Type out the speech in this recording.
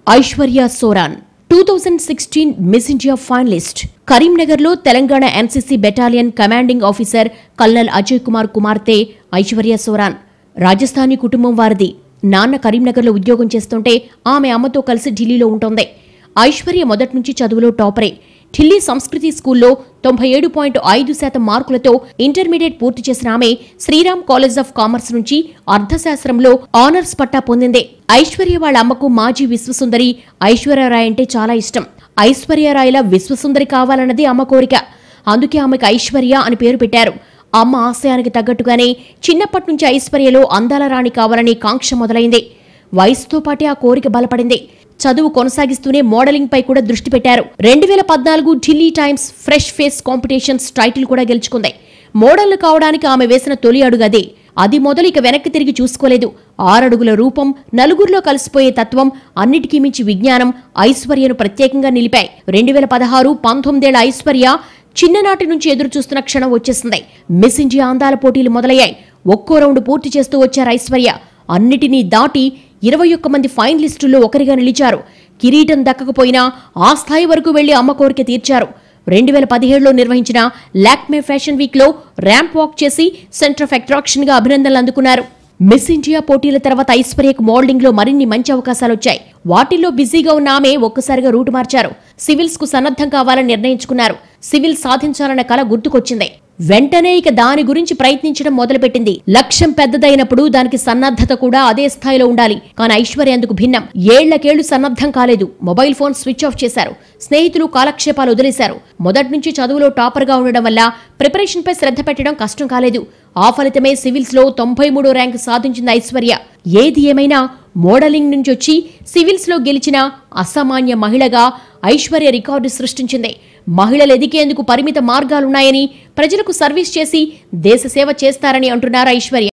Aishwarya Soran two thousand sixteen Miss India finalist కరీంనగర్లో Telangana NCC battalion commanding officer colonel Ajay Kumar కుమార్తె ఐశ్వర్య సోరాన్ రాజస్థానీ కుటుంబం వారిది నాన్న కరీంనగర్లో ఉద్యోగం చేస్తుంటే ఆమె అమ్మతో కలిసి ఢిల్లీలో ఉంటోంది ఐశ్వర్య మొదటి నుంచి చదువులో టాపరే ఢిల్లీ సంస్కృతి స్కూల్లో తొంభై ఏడు పాయింట్ ఐదు శాతం మార్కులతో ఇంటర్మీడియట్ పూర్తి చేసిన ఆమె శ్రీరామ్ కాలేజ్ ఆఫ్ కామర్స్ నుంచి అర్థశాస్త్రంలో ఆనర్స్ పట్టా పొందింది ఐశ్వర్య వాళ్ళ అమ్మకు మాజీ విశ్వసుందరి ఐశ్వర్యరాయ్ అంటే చాలా ఇష్టం ఐశ్వర్యరాయ్ల విశ్వసుందరి కావాలన్నది అమ్మ కోరిక అందుకే ఆమెకు ఐశ్వర్య అని పేరు పెట్టారు అమ్మ ఆశయానికి తగ్గట్టుగానే చిన్నప్పటి నుంచి ఐశ్వర్యలో అందాల రాణి కావాలని కాంక్ష మొదలైంది వయసుతో పాటే ఆ కోరిక బలపడింది చదువు కొనసాగిస్తూనే మోడలింగ్ పై కూడా దృష్టి పెట్టారు రెండు వేల పద్నాలుగు Delhi Times fresh face competitions title కూడా గెలుచుకుంది మోడల్ కావడానికి ఆమె వేసిన తొలి అడుగు అదే అది మొదలు ఇక వెనక్కి తిరిగి చూసుకోలేదు ఆరడుగుల రూపం నలుగురిలో కలిసిపోయే తత్వం అన్నిటికీ మించి విజ్ఞానం ఐశ్వర్యను ప్రత్యేకంగా నిలిపాయి రెండు వేల పదహారు పంతొమ్మిదేళ్ల ఐశ్వర్య చిన్ననాటి నుంచి ఎదురు చూస్తున్న క్షణం వచ్చేసింది మిస్ ఇండియా అందాల పోటీలు మొదలయ్యాయి ఒక్కో రౌండ్ పూర్తి చేస్తూ వచ్చారు ఐశ్వర్య అన్నిటినీ దాటి ఇరవై ఒక్క మంది ఫైనలిస్టుల్లో ఒకరిగా నిలిచారు కిరీటం దక్కకపోయినా ఆ స్థాయి వరకు వెళ్లి అమ్మ కోరిక తీర్చారు రెండు వేల పదిహేడులో నిర్వహించిన లాక్మే ఫ్యాషన్ వీక్ లో ర్యాంప్ వాక్ చేసి సెంటర్ ఆఫ్ అట్రాక్షన్ గా అభినందనలు అందుకున్నారు మిస్ ఇండియా పోటీల తర్వాత ఐశ్వర్యకు మోడలింగ్ లో మరిన్ని మంచి అవకాశాలు వచ్చాయి వాటిల్లో బిజీగా ఉన్న ఆమె ఒక్కసారిగా రూటు మార్చారు సివిల్స్ కు సన్నద్ధం కావాలని నిర్ణయించుకున్నారు సివిల్ సాధించాలన్న కల గుర్తుకొచ్చింది వెంటనే ఇక దాని గురించి ప్రయత్నించడం మొదలుపెట్టింది లక్ష్యం పెద్దదైనప్పుడు దానికి సన్నద్ధత కూడా అదే స్థాయిలో ఉండాలి కానీ ఐశ్వర్య అందుకు భిన్నం ఏళ్లకేళ్లు సన్నద్ధం కాలేదు మొబైల్ ఫోన్ స్విచ్ ఆఫ్ చేశారు స్నేహితులు కాలక్షేపాలు వదిలేశారు మొదటి నుంచి చదువులో టాపర్ గా ఉండడం వల్ల ప్రిపరేషన్ పై శ్రద్ధ పెట్టడం కష్టం కాలేదు ఆ ఫలితమే సివిల్స్ లో తొంభై మూడో ర్యాంకు సాధించింది ఐశ్వర్య ఏది ఏమైనా మోడలింగ్ నుంచి వచ్చి సివిల్స్ లో గెలిచిన అసామాన్య మహిళగా ఐశ్వర్య రికార్డు సృష్టించింది మహిళలు ఎదిగేందుకు పరిమిత మార్గాలున్నాయని ప్రజలకు సర్వీస్ చేసి దేశ సేవ చేస్తారని అంటున్నారు ఐశ్వర్య